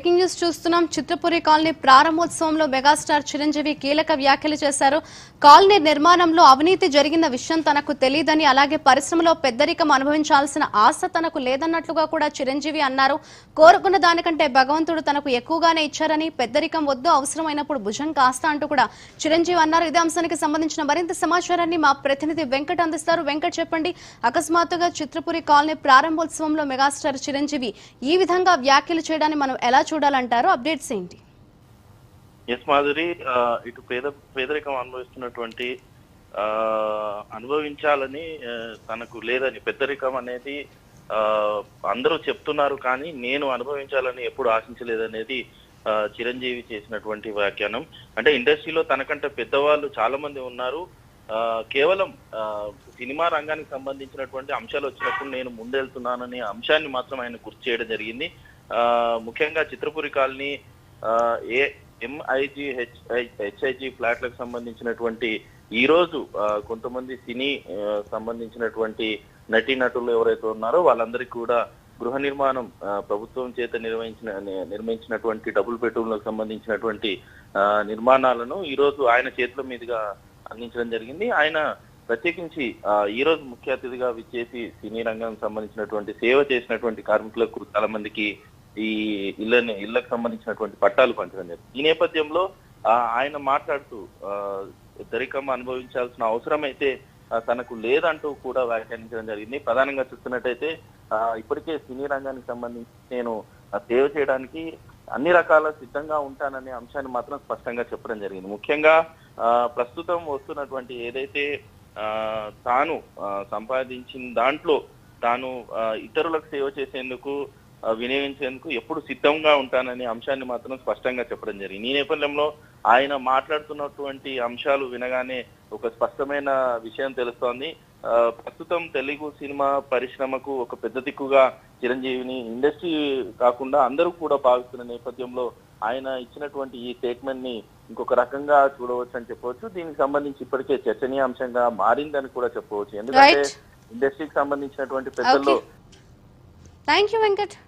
Breaking news చూస్తున్నాం Chitrapuri colony ప్రారంభోత్సవంలో megastar Chiranjeevi కీలక వ్యాఖ్యలు చేశారు కాలనీ నిర్మాణంలో అవినీతి జరిగిన విషయం తనకు తెలియదని అలాగే పరిశ్రమలో పెద్దరికం అనుభవించాల్సిన ఆశ తనకు లేదన్నట్లుగా కూడా చిరంజీవి అన్నారు కోరుకున్న దానికంటే భగవంతుడు తనకు ఎక్కువగానే ఇచ్చారని పెద్దరికం వద్దు అవసరమైనప్పుడు భుజం కాస్త అంటూ కూడా చిరంజీవి అన్నారు ఇదే అంశానికి సంబంధించిన మరింత సమాచారాన్ని మా ప్రతినిధి వెంకట్ అందిస్తారు వెంకట్ చెప్పండి అకస్మాత్తుగా చిత్రపురి కాలనీ ప్రారంభోత్సవంలో మెగాస్టార్ చిరంజీవి ఈ విధంగా వ్యాఖ్యలు చేయడాన్ని మనం ఎలా చూడాలంటారు అప్డేట్స్ ఏంటి ఎస్ మాధురి ఆ, ఇటు పేద పేదరికం అనుభవిస్తున్నటువంటి ఆ, అనుభవించాలని ఆ, తనకు లేదని పెద్దరికం అనేది ఆ, అందరూ చెప్తున్నారు కానీ నేను అనుభవించాలని ఎప్పుడు ఆశించలేదనేది ఆ, చిరంజీవి చేసినటువంటి వ్యాఖ్యానం అంటే ఇండస్ట్రీలో తనకంటే పెద్దవాళ్ళు చాలా మంది ఉన్నారు ఆ, కేవలం ఆ, సినిమా రంగానికి సంబంధించినటువంటి అంశాలు వచ్చినప్పుడు నేను ముందెళ్తున్నాననే అంశాన్ని మాత్రం ఆయన గుర్తు చేయడం జరిగింది ఆ, ముఖ్యంగా చిత్రపురి కాలనీ ఆ, ఏ ఎంఐజి హెచ్ఐ హెచ్ఐజి ఫ్లాట్లకు సంబంధించినటువంటి ఈ రోజు ఆ, కొంతమంది సినీ ఆ, సంబంధించినటువంటి నటీనటులు ఎవరైతే ఉన్నారో వాళ్ళందరికీ కూడా గృహ నిర్మాణం ఆ, ప్రభుత్వం చేత నిర్వహించిన ని- నిర్మించినటువంటి డబుల్ బెడ్రూమ్లకు సంబంధించినటువంటి ఆ, నిర్మాణాలను ఈ రోజు ఆయన చేతుల మీదుగా అందించడం జరిగింది ఆయన ప్రత్యేకించి ఆ, ఈ రోజు ముఖ్య అతిథిగా విచ్చేసి సినీ రంగానికి సంబంధించినటువంటి సేవ చేసినటువంటి కార్మికులకు చాలా మందికి ఈ ఇళ్ళని ఇళ్లకు సంబంధించినటువంటి పట్టాలు పంచడం జరిగింది ఈ నేపథ్యంలో ఆ, ఆయన మాట్లాడుతూ ఆ, దరికం అనుభవించాల్సిన అవసరం అయితే ఆ, తనకు లేదంటూ కూడా వ్యాఖ్యానించడం జరిగింది ప్రధానంగా చూస్తున్నట్టయితే ఆ, ఇప్పటికే సినీ రంగానికి సంబంధించి నేను ఆ, సేవ చేయడానికి అన్ని రకాల సిద్ధంగా ఉంటాననే అంశాన్ని మాత్రం స్పష్టంగా చెప్పడం జరిగింది ముఖ్యంగా ఆ, ప్రస్తుతం వస్తున్నటువంటి ఏదైతే ఆ, తాను ఆ, సంపాదించిన దాంట్లో తాను ఆ, ఇతరులకు సేవ చేసేందుకు ఆ, వినియోగించేందుకు ఎప్పుడు సిద్ధంగా ఉంటాననే అంశాన్ని మాత్రం స్పష్టంగా చెప్పడం జరిగింది ఈ నేపథ్యంలో ఆయన మాట్లాడుతున్నటువంటి అంశాలు వినగానే ఒక స్పష్టమైన విషయం తెలుస్తోంది ఆ, ప్రస్తుతం తెలుగు సినిమా పరిశ్రమకు ఒక పెద్ద దిక్కుగా చిరంజీవిని ఇండస్ట్రీ కాకుండా అందరూ కూడా భావిస్తున్న నేపథ్యంలో ఆయన ఇచ్చినటువంటి ఈ స్టేట్మెంట్ ని ఇంకొక రకంగా చూడవచ్చు అని చెప్పవచ్చు దీనికి సంబంధించి ఇప్పటికే చర్చనీయాంశంగా మారిందని కూడా చెప్పవచ్చు ఎందుకంటే Right. ఇండస్ట్రీకి సంబంధించినటువంటి పెద్దల్లో థ్యాంక్ యూ వెంకట్